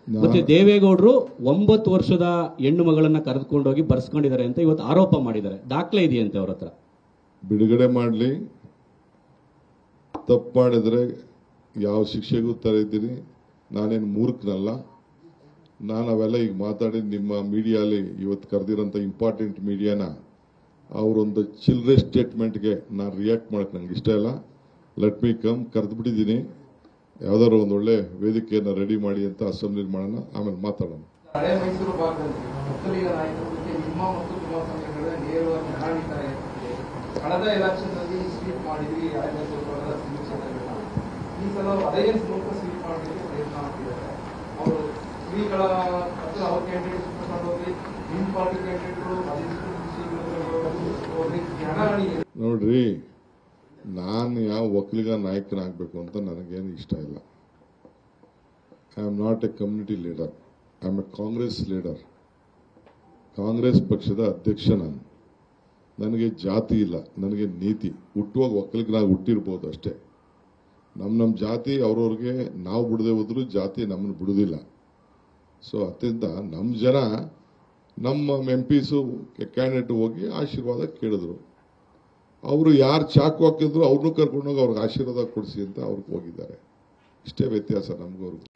ನಾ- ಮತ್ತೆ ದೇವೇಗೌಡರು ಒಂಬತ್ತು ವರ್ಷದ ಹೆಣ್ಣು ಮಗಳನ್ನ ಕರೆದುಕೊಂಡೋಗಿ ಬರ್ಸ್ಕೊಂಡಿದ್ದಾರೆ ಅಂತ ಇವತ್ತು ಆರೋಪ ಮಾಡಿದ್ದಾರೆ ದಾಖಲೆ ಇದೆಯಂತೆ ಅವ್ರ ಹತ್ರ ಬಿಡುಗಡೆ ಮಾಡಲಿ ತಪ್ಪು ಮಾಡಿದ್ರೆ ಯಾವ ಶಿಕ್ಷೆಗೂ ತರೀತೀನಿ ನಾನೇನು ಮೂರ್ಖನಲ್ಲ ನಾನು ಅವೆಲ್ಲ ಈಗ ಮಾತಾಡಿ ನಿಮ್ಮ ಮೀಡಿಯಾಲಿ ಇವತ್ತು ಕರೆದಿರೋಂಥ ಇಂಪಾರ್ಟೆಂಟ್ ಮೀಡಿಯಾನ ಅವರೊಂದು ಚಿಲ್ಡ್ರೆ ಸ್ಟೇಟ್ಮೆಂಟ್ಗೆ ನಾನು ರಿಯಾಕ್ಟ್ ಮಾಡಕ್ಕೆ ನಂಗೆ ಇಷ್ಟ ಇಲ್ಲ ಲೆಟ್ ಮೀ ಕಮ್ ಕರೆದ್ಬಿಟ್ಟಿದ್ದೀನಿ ಯಾವ್ದಾದ್ರು ಒಂದು ಒಳ್ಳೆ ವೇದಿಕೆಯನ್ನು ರೆಡಿ ಮಾಡಿ ಅಂತ ಅಸೆಂಬ್ಲಿ ಮಾಡೋಣ ಆಮೇಲೆ ಮಾತಾಡೋಣ ಹಳೆ ಮೈಸೂರು ಭಾಗದಲ್ಲಿ ಒಕ್ಕಲಿಗ ನಾಯಕರ ಬಗ್ಗೆ ನಿಮ್ಮ ಮತ್ತು ಕುಮಾರಸ್ವಾಮಿ ನಡುವೆ ನೇರವಾಗಿ ಹಣಾಣಿತಾರೆ ಕಳೆದ ಎಲೆಕ್ಷನ್ ನಲ್ಲಿ ಸ್ವೀಪ್ ಮಾಡಿದ್ರಿ ಹಳೆ ಮೈಸೂರು ಭಾಗದ ಸಿಂಗ್ ಕ್ಷೇತ್ರಗಳನ್ನ ಈ ಸಲ ಅಲಯನ್ಸ್ ಮೂಲಕ ಸ್ವೀಪ್ ಮಾಡಲಿಕ್ಕೆ ಪ್ರಯತ್ನ ಮಾಡ್ತಿದ್ದಾರೆ ಅವರು ಶ್ರೀಗಳ ಹತ್ರ ಅವ್ರ ಕ್ಯಾಂಡಿಡೇಟ್ ಕರ್ಕೊಂಡು ಹೋಗಿ ನಿಮ್ಮ ಪಾರ್ಟಿ ಕ್ಯಾಂಡಿಡೇಟ್ಗಳು ಹೋಗಿ ಹಣಾಹಣಿ ನೋಡ್ರಿ ನಾನು ಯಾವ ಒಕ್ಕಲಿಗ ನಾಯಕನಾಗಬೇಕು ಅಂತ ನನಗೇನು ಇಷ್ಟ ಇಲ್ಲ I am not a community leader I am a Congress leader Congress ಪಕ್ಷದ ಅಧ್ಯಕ್ಷ ನಾನು ನನಗೆ ಜಾತಿ ಇಲ್ಲ ನನಗೆ ನೀತಿ ಹುಟ್ಟುವಾಗ ಒಕ್ಕಲಿಗನಾಗಿ ಹುಟ್ಟಿರ್ಬೋದು ಅಷ್ಟೇ ನಮ್ಮ ನಮ್ಮ ಜಾತಿ ಅವ್ರವ್ರಿಗೆ ನಾವು ಬಿಡದೆ ಹೋದ್ರು ಜಾತಿ ನಮ್ಮನ್ನು ಬಿಡುದಿಲ್ಲ ಸೊ ಅದರಿಂದ ನಮ್ಮ ಜನ ನಮ್ಮ ಎಂ ಪಿಸು ಕ್ಯಾಂಡಿಡೇಟ್ ಹೋಗಿ ಆಶೀರ್ವಾದ ಕೇಳಿದ್ರು ಅವರು ಯಾರು ಚಾಕು ಹಾಕಿದ್ರು ಅವ್ರನ್ನೂ ಕರ್ಕೊಂಡೋಗಿ ಅವ್ರಿಗೆ ಆಶೀರ್ವಾದ ಕೊಡಿಸಿ ಅಂತ ಅವ್ರಿಗೆ ಹೋಗಿದ್ದಾರೆ ಇಷ್ಟೇ ವ್ಯತ್ಯಾಸ ನಮಗೂ